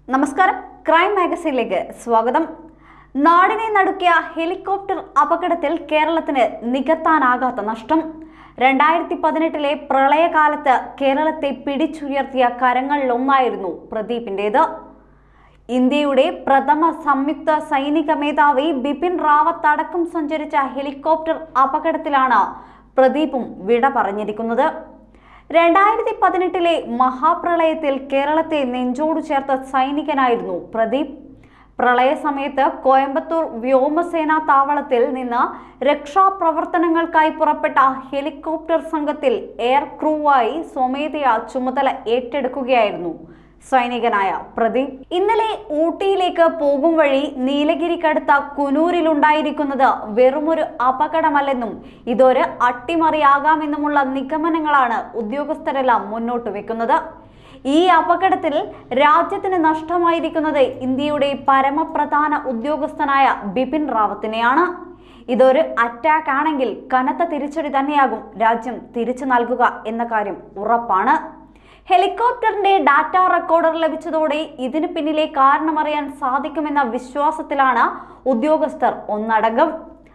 നമസ്കാരം ക്രൈം മാഗസിനിലേക്ക് സ്വാഗതം നാടിനെ നടുക്കിയ ഹെലികോപ്റ്റർ അപകടത്തിൽ കേരളത്തിന് നികത്താനാകാത്ത നഷ്ടം രണ്ടായിരത്തി പതിനെട്ടിലെ പ്രളയകാലത്ത് കേരളത്തെ പിടിച്ചുയർത്തിയ കരങ്ങളിലൊന്നായിരുന്നു പ്രദീപിൻ്റേത് ഇന്ത്യയുടെ പ്രഥമ സംയുക്ത സൈനിക മേധാവി ബിപിൻ റാവത്ത് അടക്കം സഞ്ചരിച്ച ഹെലികോപ്റ്റർ അപകടത്തിലാണ് പ്രദീപും വിട പറഞ്ഞിരിക്കുന്നത് രണ്ടായിരത്തി പതിനെട്ടിലെ മഹാപ്രളയത്തിൽ കേരളത്തെ നെഞ്ചോടു ചേർത്ത സൈനികനായിരുന്നു പ്രദീപ് പ്രളയ സമയത്ത് കോയമ്പത്തൂർ വ്യോമസേനാ താവളത്തിൽ നിന്ന് രക്ഷാപ്രവർത്തനങ്ങൾക്കായി പുറപ്പെട്ട ഹെലികോപ്റ്റർ സംഘത്തിൽ എയർ ക്രൂവായി സ്വമേധയാ ചുമതല ഏറ്റെടുക്കുകയായിരുന്നു സൈനികനായ പ്രദീപ് ഇന്നലെ ഊട്ടിയിലേക്ക് പോകും വഴി നീലഗിരിക്കടുത്ത കുനൂരിലുണ്ടായിരിക്കുന്നത് വെറുമൊരു അപകടമല്ലെന്നും ഇതൊരു അട്ടിമറിയാകാമെന്നുമുള്ള നിഗമനങ്ങളാണ് ഉദ്യോഗസ്ഥരെല്ലാം മുന്നോട്ട് വെക്കുന്നത് ഈ അപകടത്തിൽ രാജ്യത്തിന് നഷ്ടമായിരിക്കുന്നത് ഇന്ത്യയുടെ പരമപ്രധാന ഉദ്യോഗസ്ഥനായ ബിപിൻ റാവത്തിനെയാണ് ഇതൊരു അറ്റാക്ക് ആണെങ്കിൽ കനത്ത തിരിച്ചടി തന്നെയാകും രാജ്യം തിരിച്ചു നൽകുക എന്ന കാര്യം ഉറപ്പാണ് ഹെലികോപ്റ്ററിന്റെ ഡാറ്റ റെക്കോർഡർ ലഭിച്ചതോടെ ഇതിന് പിന്നിലെ കാരണമറിയാൻ സാധിക്കുമെന്ന വിശ്വാസത്തിലാണ് ഉദ്യോഗസ്ഥർ ഒന്നടങ്കം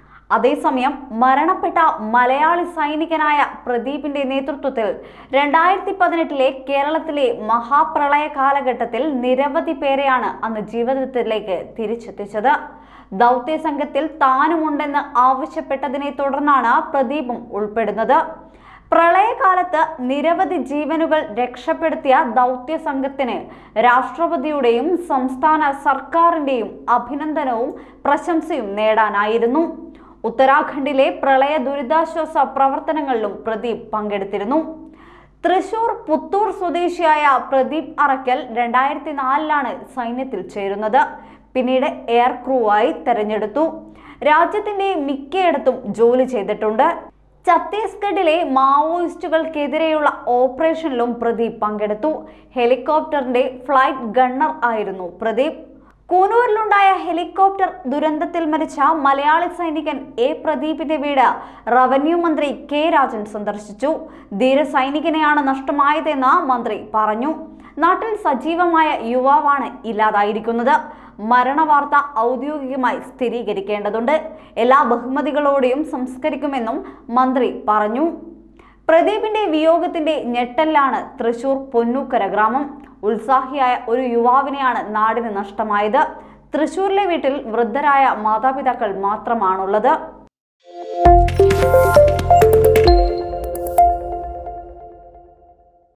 അതേസമയം മരണപ്പെട്ട മലയാളി സൈനികനായ പ്രദീപിന്റെ നേതൃത്വത്തിൽ രണ്ടായിരത്തി പതിനെട്ടിലെ കേരളത്തിലെ മഹാപ്രളയ കാലഘട്ടത്തിൽ നിരവധി പേരെയാണ് അന്ന് ജീവിതത്തിലേക്ക് തിരിച്ചെത്തിച്ചത് ദൗത്യ സംഘത്തിൽ താനുമുണ്ടെന്ന് ആവശ്യപ്പെട്ടതിനെ തുടർന്നാണ് പ്രദീപും ഉൾപ്പെടുന്നത് പ്രളയകാലത്ത് നിരവധി ജീവനുകൾ രക്ഷപ്പെടുത്തിയ ദൗത്യ സംഘത്തിന് രാഷ്ട്രപതിയുടെയും സംസ്ഥാന സർക്കാരിന്റെയും അഭിനന്ദനവും പ്രശംസയും നേടാനായിരുന്നു ഉത്തരാഖണ്ഡിലെ പ്രളയ ദുരിതാശ്വാസ പ്രവർത്തനങ്ങളിലും പ്രദീപ് പങ്കെടുത്തിരുന്നു തൃശൂർ പുത്തൂർ സ്വദേശിയായ പ്രദീപ് അറക്കൽ രണ്ടായിരത്തി നാലിലാണ് സൈന്യത്തിൽ ചേരുന്നത് പിന്നീട് എയർ ക്രൂവായി തെരഞ്ഞെടുത്തു രാജ്യത്തിന്റെ മിക്കയിടത്തും ജോലി ചെയ്തിട്ടുണ്ട് ഛത്തീസ്ഗഡിലെ മാവോയിസ്റ്റുകൾക്കെതിരെയുള്ള ഓപ്പറേഷനിലും പ്രദീപ് പങ്കെടുത്തു ഹെലികോപ്റ്ററിന്റെ ഫ്ലൈറ്റ് ഗണ്ണർ ആയിരുന്നു പ്രദീപ് കൂനൂരിലുണ്ടായ ഹെലികോപ്റ്റർ ദുരന്തത്തിൽ മരിച്ച മലയാളി സൈനികൻ എ പ്രദീപിന്റെ വീട് റവന്യൂ മന്ത്രി കെ രാജൻ സന്ദർശിച്ചു ധീര സൈനികനെയാണ് നഷ്ടമായതെന്ന് മന്ത്രി പറഞ്ഞു നാട്ടിൽ സജീവമായ യുവാവാണ് ഇല്ലാതായിരിക്കുന്നത് മരണവാർത്ത ഔദ്യോഗികമായി സ്ഥിരീകരിക്കേണ്ടതുണ്ട് എല്ലാ ബഹുമതികളോടെയും സംസ്കരിക്കുമെന്നും മന്ത്രി പറഞ്ഞു പ്രദീപിന്റെ വിയോഗത്തിന്റെ ഞെട്ടലിലാണ് തൃശൂർ പൊന്നൂക്കര ഗ്രാമം ഉത്സാഹിയായ ഒരു യുവാവിനെയാണ് നാടിന് നഷ്ടമായത് തൃശൂരിലെ വീട്ടിൽ വൃദ്ധരായ മാതാപിതാക്കൾ മാത്രമാണുള്ളത്